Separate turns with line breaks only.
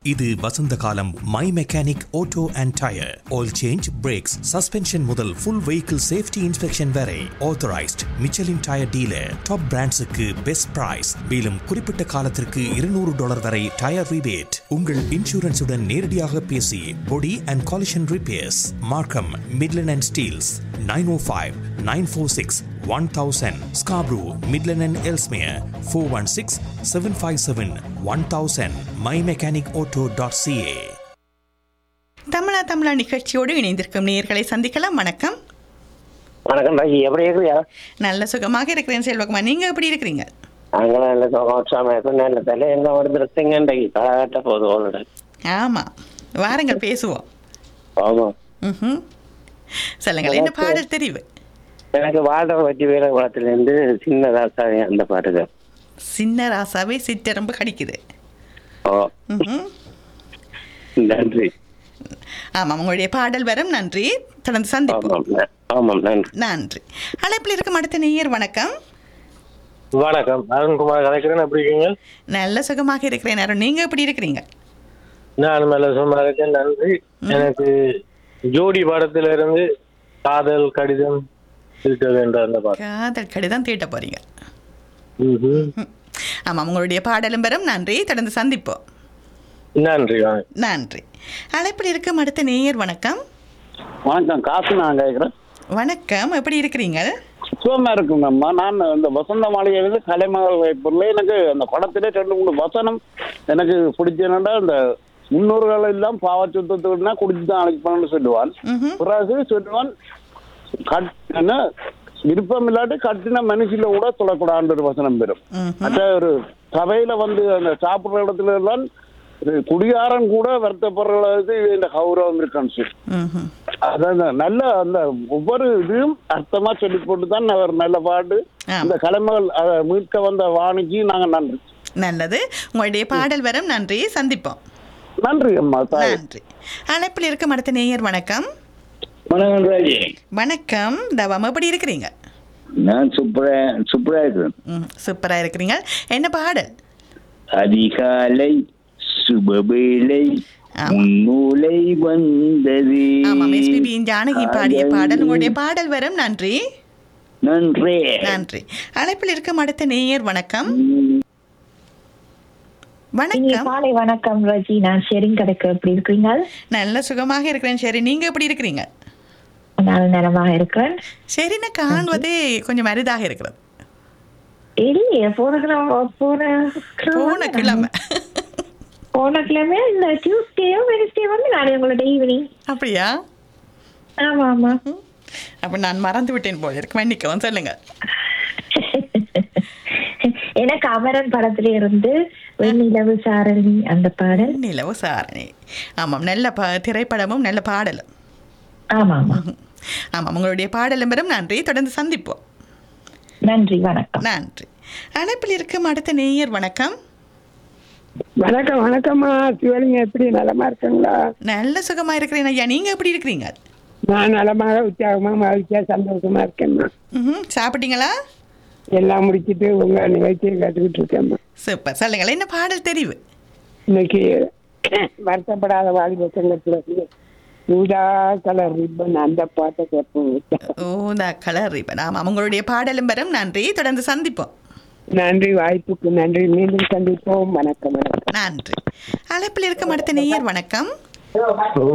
இது வசந்த காலம் my mechanic auto and tyre oil change brakes suspension முதல் ஃபுல் வெஹிக்கிள் சேஃப்டி இன்ஸ்பெக்ஷன் வரை authorised Michelin tyre dealer top பிராண்ட்ஸுக்கு பெஸ்ட் பிரைஸ் மேலும் குறிப்பிட்ட காலத்திற்கு இருநூறு டாலர் வரை டயர் ரிபேட் உங்கள் இன்சூரன்ஸுடன் நேரடியாக பேசி body and collision repairs Markham Midland and Steeles nine O five nine four six one thousand Scarborough Midland and Ellesmere four one six seven five seven one thousand my mechanic auto dot CA
தமிழா தமிழா நிகழ்ச்சியோடு இணைந்திருக்கும் நேயர்களை சந்திக்கலாம் வணக்கம்
வணக்கம் ராஜி எப்படி இருக்கிறியா
நல்ல சுகமாக இருக்கிறேன் செல்வகுமார் நீங்க எப்படி இருக்கிறீங்க
அங்கெல்லாம் நல்ல சோகம் இருக்கும் நல்ல தலை என்ன வந்துருக்குங்க இன்றைக்கு காலகட்ட போதும் உங்களோட
ஆமா வாருங்கள் பேசுவோம்
ஆமாம்
ம்ஹும். சொல்லுங்கள் என்ன பாடல் தெரிவு
எனக்கு வாழ்ற வட்டி வீர குளத்துலேருந்து சின்ன ராசாவி அந்த பாட்டுக்கு
சின்ன ராசாவே சிற்றெரும்பு கடிக்குது
ஓ
ம்ஹும்.
நன்றி
ஆமாம் உங்களுடைய பாடல் வரும் நன்றி தொடர்ந்து சந்திப்போம்
ஆமாம் ந- ஆமாம் நன்றி
நன்றி அழைப்பில் இருக்கும் அடுத்த நேயர் வணக்கம்
வணக்கம் அருண்குமார் கலைக்கிறேன் எப்படி இருக்கீங்க
நல்ல சுகமாக இருக்கிறேன் அருண் நீங்க எப்படி இருக்கிறீங்க
நான் மேல சும்மா இருக்கேன் நன்றி எனக்கு ஜோடி படத்துல இருந்து காதல் கடிதம் இருக்க வேண்டும் அந்த பாட்டு
காதல் கடிதம் தீட்ட போறீங்க
ம்ஹும்.
ம். ஆமாம் உங்களுடைய பாடலும் வரும் நன்றி தொடர்ந்து சந்திப்போம்
நன்றி வாங்க
நன்றி அழைப்பில் இருக்கும் அடுத்த நேயர் வணக்கம்
வணக்கம் காசு நான் கேட்குறேன்
வணக்கம் எப்படி இருக்கிறீங்க
சுகமா இருக்குங்கம்மா நான் இந்த வசந்த மாளிகையிலிருந்து கலைமகள் வைப்பொருள் எனக்கு அந்த படத்திலே ரெண்டு மூணு வசனம் எனக்கு பிடிச்சதுன்னா இந்த முன்னோர்கள் எல்லாம் பாவச்சுத்தத்துக்குன்னா குடிச்சு தான் அழைக்கணும்னு சொல்லுவான்
ம்ஹும்.
பிறகு சொல்லுவான் கட் என்ன விருப்பம் இல்லாட்டி கட்டின மனுஷில கூட தொழக்கூடாதுன்ற ஒரு வசனம் பெறும்
ம்ஹும்.
மற்ற ஒரு சபையில வந்து அந்த சாப்பிடுற இடத்துல எல்லாம் ஒரு குடியாரன் கூட வருத்தப்படுறது இந்த கௌரவம் இருக்கான்னு சொல்லி
ம்ஹும்.
அதான் நல்ல அந்த ஒவ்வொரு இதையும் அர்த்தமா சொல்லி போட்டு தான் அவர் நல்ல பாட்டு
ஆம்.
இந்த கலைமகள் அதை மீட்க வந்த வாணிக்கு நாங்க நன்றி
நல்லது உங்களுடைய பாடல் வரும் நன்றி சந்திப்போம்
நன்றி அம்மா தாய்
நன்றி அழைப்பில் இருக்கும் அடுத்த நேயர் வணக்கம்
வணக்கம் ராஜி
வணக்கம் தவம் எப்படி இருக்கிறீங்க
நான் சூப்பரா சூப்பரா இருக்கிறேன்
ம் சூப்பராக இருக்கிறீங்க என்ன பாடல்
அதிகாலை சுபவேளை
ஆமா.
முன்னூலை வந்தது
ஆமாம் எஸ்பிபி ஜானகி பாடிய பாடல் உங்களுடைய பாடல் வரும் நன்றி
நன்றி
நன்றி அழைப்பில் இருக்கும் அடுத்த நேயர் வணக்கம்
இனிய
வணக்கம்
காலை வணக்கம் ரஜி நான் ஷெரிங் கடைக்கு எப்படி இருக்கிறீங்க
நல்ல சுகமாக இருக்கிறேன் சரி நீங்க எப்படி இருக்கிறீங்க
நான் நலமாக இருக்கிறேன்
சரின்னு காண்பதே கொஞ்சம் அரிதாக இருக்கிறது
இல்லையே போன கிழமை போன
போன கிழமை
போன கிழமை இந்த டியூஸ்டேயோ வெனஸ்டே வந்து நான் உங்களோட ஈவினிங்
அப்படியா
ஆமா ஆமா
அப்ப நான் மறந்து விட்டேன் போல இருக்கு மன்னிக்கவும் சொல்லுங்க
எனக்கு அமரன் படத்துல இருந்து வெண்ணிலவு சாரணி அந்த பாடல்
நிலவு சாரணி ஆமாம் நல்ல ப திரைப்படமும் நல்ல பாடலும்
ஆமா ஆமா
ஆமாம் உங்களுடைய பாடலும் பெறும் நன்றி தொடர்ந்து சந்திப்போம்
நன்றி வணக்கம்
நன்றி அழைப்பில் இருக்கும் அடுத்த நேயர் வணக்கம்
வணக்கம் வணக்கம்மா சிவலிங்க எப்படி நலமா இருக்கீங்களா
நல்ல சுகமா இருக்கிறேன் ஐயா நீங்க எப்படி இருக்கிறீங்க
நான் நலமாக உற்சாகமா மகிழ்ச்சியா சந்தோஷமா இருக்கேம்மா
ம்ஹும். சாப்பிட்டீங்களா
எல்லாம் முடிச்சிட்டு உங்க நிகழ்ச்சியை கேட்டுக்கிட்டு இருக்கேம்மா
சூப்பர் சொல்லுங்கள் என்ன பாடல் தெரிவு
இன்னைக்கு வருத்தப்படாத வாலிப சங்கத்துல இருந்து ஊதா கலர் ரிப்பன் அந்த பாட்டை கேட்போம்
ஓ இந்த கலர் ரிப்பன் ஆமாம் உங்களுடைய பாடலும் பெறும் நன்றி தொடர்ந்து சந்திப்போம்
நன்றி வாய்ப்புக்கு நன்றி மீண்டும் சந்திப்போம் வணக்கம் வணக்கம்
நன்றி அழைப்பில் இருக்கும் அடுத்த நேயர் வணக்கம்